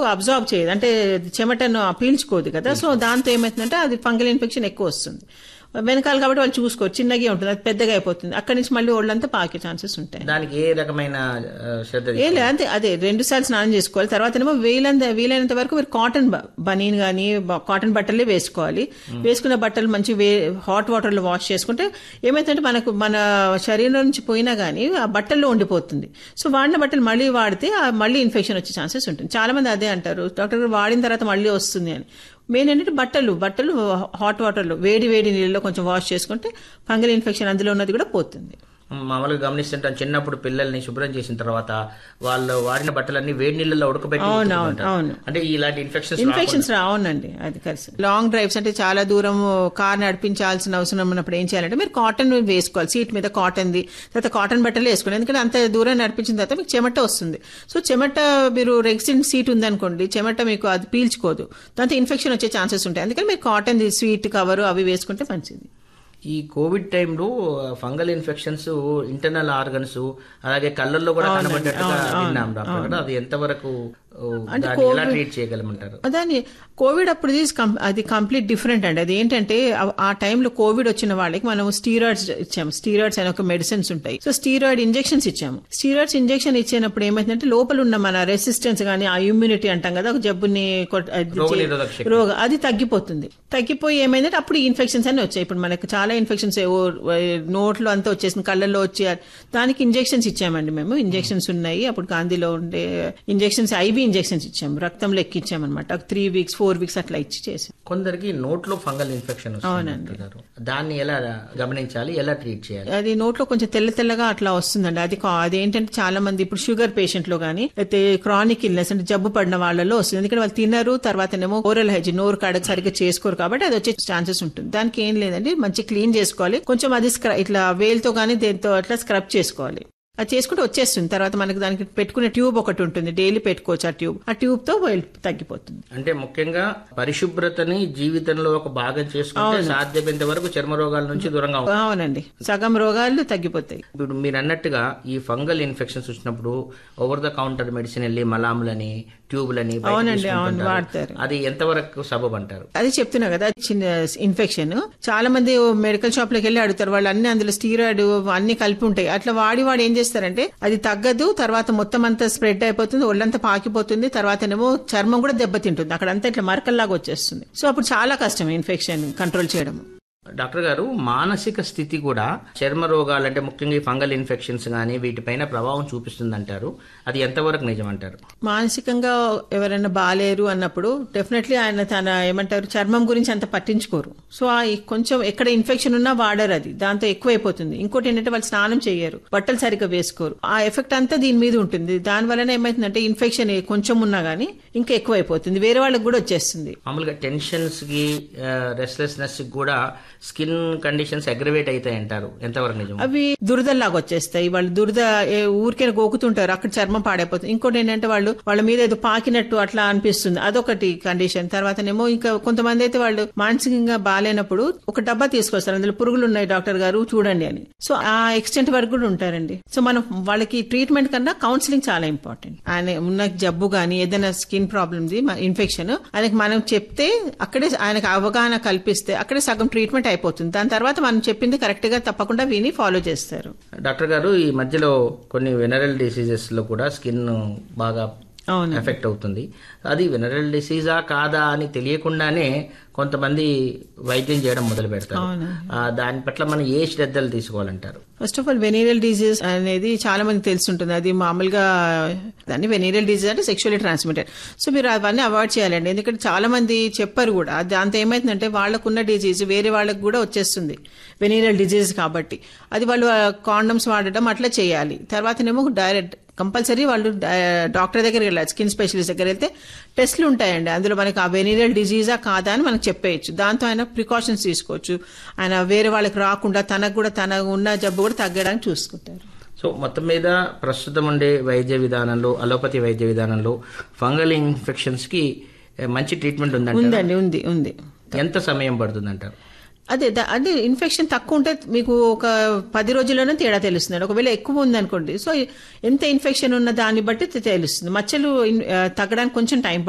Absorb చేయదు అంటే చెమటను పీల్చుకోదు కదా సో దాంతో ఏమవుతుందంటే అది ఫంగల్ ఇన్ఫెక్షన్ ఎక్కువ వస్తుంది వెనకాల కాబట్టి వాళ్ళు చూసుకోరు చిన్నగా ఉంటుంది అది పెద్దగా అయిపోతుంది అక్కడి నుంచి మళ్ళీ ఒళ్ళంతా పాకే ఛాన్సెస్ ఉంటాయి దానికి ఏ రకమైన ఆ, శ్రద్ధ ఏ తీసుకోవాలి? లేదు అంతే అదే రెండు సార్లు స్నానం చేసుకోవాలి తర్వాత ఏమో వీలంత వీలైనంత వరకు మీరు కాటన్ బ- బనీన్ కానీ కాటన్ బట్టలే వేసుకోవాలి వేసుకున్న బట్టలు మంచి వే హాట్ వాటర్ లో వాష్ చేసుకుంటే ఏమైతుందంటే మనకు మన శరీరం నుంచి పోయినా కానీ ఆ బట్టల్లో ఉండిపోతుంది సో వాడిన బట్టలు మళ్ళీ వాడితే ఆ మళ్ళీ ఇన్ఫెక్షన్ వచ్చే ఛాన్సెస్ ఉంటుంది చాలా మంది అదే అంటారు డాక్టర్ గారు వాడిన తర్వాత మళ్ళీ వస్తుంది అని మెయిన్ ఏంటంటే బట్టలు బట్టలు హాట్ వాటర్లో వేడి వేడి నీళ్ళలో కొంచెం వాష్ చేసుకుంటే ఫంగల్ ఇన్ఫెక్షన్ అందులో ఉన్నది కూడా పోతుంది మామూలుగా గమనిస్తుంటాం చిన్నప్పుడు పిల్లల్ని శుభ్రం చేసిన తర్వాత వాళ్ళు వాడిన బట్టలన్నీ వేడి నీళ్ళలో ఉడకబెట్టి అవును, ఉతుకుతుంటారు. అవును. అంటే ఇలాంటి ఇన్ఫెక్షన్స్ ఇన్ఫెక్షన్స్ రావునండి అది కలిసి లాంగ్ డ్రైవ్స్ అంటే చాలా దూరం కార్ నడిపించాల్సిన అవసరం ఉన్నప్పుడు ఏం చేయాలంటే మీరు కాటన్ వేసుకోవాలి సీట్ మీద కాటన్ది తర్వాత కాటన్ బట్టలు వేసుకోవాలి ఎందుకంటే అంత దూరం నడిపించిన తర్వాత మీకు చెమట వస్తుంది సో చెమట మీరు రెగ్సిన్ సీట్ ఉందనుకోండి చెమట మీకు అది పీల్చుకోదు దాంతో ఇన్ఫెక్షన్ వచ్చే ఛాన్సెస్ ఉంటాయి అందుకని మీరు కాటన్ స్వీట్ కవర్ అవి వేసుకుంటే మంచిది ఈ కోవిడ్ టైంలో ఫంగల్ ఇన్ఫెక్షన్స్ ఇంటర్నల్ ఆర్గన్స్ అలాగే కళ్ళల్లో కూడా కనబడ్డట్టుగా విన్నాం డాక్టర్ గారు. అది ఎంతవరకు ఓ, దాన్ని ఎలా ట్రీట్ చేయగలమంటారు దాని కోవిడ్ అప్పుడు ఇది కం- అది కంప్లీట్ డిఫరెంట్ అండి అది ఏంటంటే ఆ- ఆ టైంలో కోవిడ్ వచ్చిన వాళ్ళకి మనం స్టీరాయిడ్స్ ఇచ్చాము స్టీరాయిడ్స్ అనే ఒక మెడిసిన్స్ ఉంటాయి సో స్టీరాయిడ్ ఇంజెక్షన్స్ ఇచ్చాము స్టీరాయిడ్స్ ఇంజెక్షన్ ఇచ్చినప్పుడు ఏమైందంటే లోపల ఉన్న మన రెసిస్టెన్స్ కానీ ఆ ఇమ్యూనిటీ అంటాం కదా ఒక జబ్బుని కొట్- అది చే- రోగనిరోధక శక్తి. రోగ అది తగ్గిపోతుంది తగ్గిపోయి ఏమైందంటే అప్పుడు ఇన్ఫెక్షన్స్ అన్ని వచ్చాయి ఇప్పుడు మనకు చాలా ఇన్ఫెక్షన్స్ ఏవో నోట్లో అంతా వచ్చేసింది కళ్ళల్లో వచ్చి దానికి ఇంజెక్షన్స్ ఇచ్చామండి మేము ఇంజెక్షన్స్ ఉన్నాయి అప్పుడు గాంధీలో ఉండే ఇంజెక్షన్స్ ఐవి ఇంజెక్షన్స్ ఇచ్చాము రక్తంలో ఎక్కిచ్చామన్నమాట త్రీ వీక్స్ ఫోర్ వీక్స్ అట్లా ఇచ్చి చేసి కొందరికి నోట్లో ఫంగల్ ఇన్ఫెక్షన్ వస్తుంది అంటున్నారు. దాన్ని ఎలా గమనించాలి ఎలా ట్రీట్ చేయాలి అది నోట్లో కొంచెం తెల్ల తెల్లగా అట్లా వస్తుందండి అది కా- అదేంటంటే చాలా మంది ఇప్పుడు షుగర్ పేషెంట్ లో గానీ అయితే క్రానిక్ ఇల్నెస్ అంటే జబ్బు పడిన వాళ్ళలో వస్తుంది ఎందుకంటే వాళ్ళు తినరు తర్వాతనేమో ఓరల్ హైజీన్ నోరు కాడకు సరిగ్గా చేసుకోరు కాబట్టి అది వచ్చే ఛాన్సెస్ ఉంటుంది దానికి ఏం లేదండి మంచి క్లీన్ చేసుకోవాలి కొంచెం అది స్క్ర ఇట్లా వేలుతో గానీ దేంతో అట్లా స్క్రబ్ చేసుకోవాలి అది చేసుకుంటే వచ్చేస్తుంది తర్వాత మనకి దానికి పెట్టుకునే ట్యూబ్ ఒకటి ఉంటుంది డైలీ పెట్టుకోవచ్చు ఆ ట్యూబ్ ఆ ట్యూబ్ తో వేలు తగ్గిపోతుంది అంటే ముఖ్యంగా పరిశుభ్రతని జీవితంలో ఒక భాగం చేసుకుంటే సాధ్యమైనంత వరకు చర్మ రోగాల నుంచి దూరంగా ఉండాలి. అవునండి సగం రోగాలు తగ్గిపోతాయి ఇప్పుడు మీరు అన్నట్టుగా ఈ ఫంగల్ ఇన్ఫెక్షన్స్ వచ్చినప్పుడు ఓవర్ ద కౌంటర్ మెడిసిన్ వెళ్ళి మలాములని ట్యూబులని బయట అవునండి, తీసుకుంటుంటారు. అవును, వాడతారు. అది ఎంతవరకు సబబ్ అంటారు అది చెప్తున్నా కదా చిన్న ఇన్ఫెక్షన్ చాలా మంది మెడికల్ షాప్ లోకి వెళ్ళి అడుగుతారు వాళ్ళు అన్ని అందులో స్టీరాయిడ్ అన్ని కలిపి ఉంటాయి అట్లా వాడి వాడు ఏం చేస్తారంటే అది తగ్గదు తర్వాత మొత్తం అంతా స్ప్రెడ్ అయిపోతుంది ఒళ్ళంతా పాకిపోతుంది తర్వాతనేమో చర్మం కూడా దెబ్బతింటుంది అక్కడంతా ఇట్లా మరకల్లాగా వచ్చేస్తుంది సో అప్పుడు చాలా కష్టం ఇన్ఫెక్షన్ కంట్రోల్ చేయడం డాక్టర్ గారు మానసిక స్థితి కూడా చర్మ రోగాలు అంటే ముఖ్యంగా ఈ ఫంగల్ ఇన్ఫెక్షన్స్ కానీ వీటిపైన ప్రభావం చూపిస్తుంది అంటారు అది ఎంతవరకు నిజం అంటారు మానసికంగా ఎవరైనా బాలేరు అన్నప్పుడు డెఫినెట్లీ ఆయన తన ఏమంటారు చర్మం గురించి అంత పట్టించుకోరు సో ఆ ఈ కొంచెం ఎక్కడ ఇన్ఫెక్షన్ ఉన్నా వాడరు అది దాంతో ఎక్కువైపోతుంది ఇంకోటి ఏంటంటే వాళ్ళు స్నానం చేయరు బట్టలు సరిగ్గా వేసుకోరు ఆ ఎఫెక్ట్ అంతా దీని మీద ఉంటుంది దాని వలన ఏమైతుందంటే ఇన్ఫెక్షన్ కొంచెం ఉన్నా గానీ ఇంకా ఎక్కువైపోతుంది వేరే వాళ్ళకి కూడా వచ్చేస్తుంది మామూలుగా టెన్షన్స్ కి రెస్ట్లెస్నెస్ కి కూడా స్కిన్ కండిషన్స్ అగ్రవేట్ అవుతాయి అంటారు ఎంతవరకు నిజం అవి దురదల్లాగా వచ్చేస్తాయి వాళ్ళు దురద ఏ ఊరికే గోకుతుంటారు అక్కడ చర్మం పాడైపోతుంది ఇంకోటి ఏంటంటే వాళ్ళు వాళ్ళ మీద ఏదో పాకినట్టు అట్లా అనిపిస్తుంది అదొకటి కండిషన్ తర్వాతనేమో ఇంకా కొంతమంది అయితే వాళ్ళు మానసికంగా బాగాలేనప్పుడు ఒక డబ్బా తీసుకొస్తారు అందులో పురుగులు ఉన్నాయి డాక్టర్ గారు చూడండి అని సో ఆ ఎక్స్టెంట్ వరకు కూడా ఉంటారండి సో మనం వాళ్ళకి ట్రీట్మెంట్ కన్నా కౌన్సిలింగ్ చాలా ఇంపార్టెంట్ ఆయన ఉన్న జబ్బు గానీ ఏదైనా స్కిన్ ప్రాబ్లమ్ ఇన్ఫెక్షన్ ఆయనకి మనం చెప్తే అక్కడే ఆయనకు అవగాహన కల్పిస్తే అక్కడే సగం ట్రీట్మెంట్ అయిపోతుంది దాని తర్వాత మనం చెప్పింది కరెక్ట్ గా తప్పకుండా విని ఫాలో చేస్తారు డాక్టర్ గారు ఈ మధ్యలో కొన్ని వెనరల్ డిసీజెస్ లో కూడా స్కిన్ బాగా అవును ఎఫెక్ట్ అవుతుంది అది వెనరల్ డిసీజా కాదా అని తెలియకుండానే కొంతమంది వైద్యం చేయడం మొదలు పెడతారు అవును. ఆ, దాని పట్ల మనం ఏ శ్రద్ధలు తీసుకోవాలంటారు first of all venereal disease అనేది చాలా మందికి తెలుసుంటుంది అది మామూలుగా దాన్ని వెనీరియల్ డిజీజ్ అంటే సెక్షువల్లీ ట్రాన్స్మిటెడ్ సో మీరు అవన్నీ అవాయిడ్ చేయాలండి ఎందుకంటే చాలా మంది చెప్పారు కూడా అది దాంతో ఏమైతుందంటే వాళ్ళకున్న డిజీజ్ వేరే వాళ్ళకి కూడా వచ్చేస్తుంది వెనీరియల్ డిజీజ్ కాబట్టి అది వాళ్ళు కాండమ్స్ వాడడం అట్లా చేయాలి తర్వాతనేమో డైరెక్ట్ కంపల్సరీ వాళ్ళు డా- డాక్టర్ దగ్గరికి వెళ్ళాలి స్కిన్ స్పెషలిస్ట్ దగ్గర వెళ్తే టెస్ట్లు ఉంటాయండి అందులో మనకి ఆ వెనీరియల్ డిజీజా కాదా అని మనకు చెప్పేయచ్చు దాంతో ఆయన ప్రికాషన్స్ తీసుకోవచ్చు ఆయన వేరే వాళ్ళకి రాకుండా తనకు కూడా తన ఉన్న జబ్బు కూడా తగ్గడానికి చూసుకుంటారు సో మొత్తం మీద ప్రస్తుతం ఉండే వైద్య విధానంలో అలోపతి వైద్య విధానంలో ఫంగల్ ఇన్ఫెక్షన్స్ కి ఏ, మంచి ట్రీట్మెంట్ ఉందంట ఉందండి ఉంది ఉంది ఎంత సమయం పడుతుందంటారు అదే ద- అదే ఇన్ఫెక్షన్ తక్కువ ఉంటే మీకు ఒక పది రోజుల్లోనే తేడా తెలుస్తుంది ఒకవేళ ఎక్కువ ఉందనుకోండి సో ఎంత ఇన్ఫెక్షన్ ఉన్న దాన్ని బట్టి తె- తెలుస్తుంది మచ్చలు ఇన్- ఆ, తగ్గడానికి కొంచెం టైం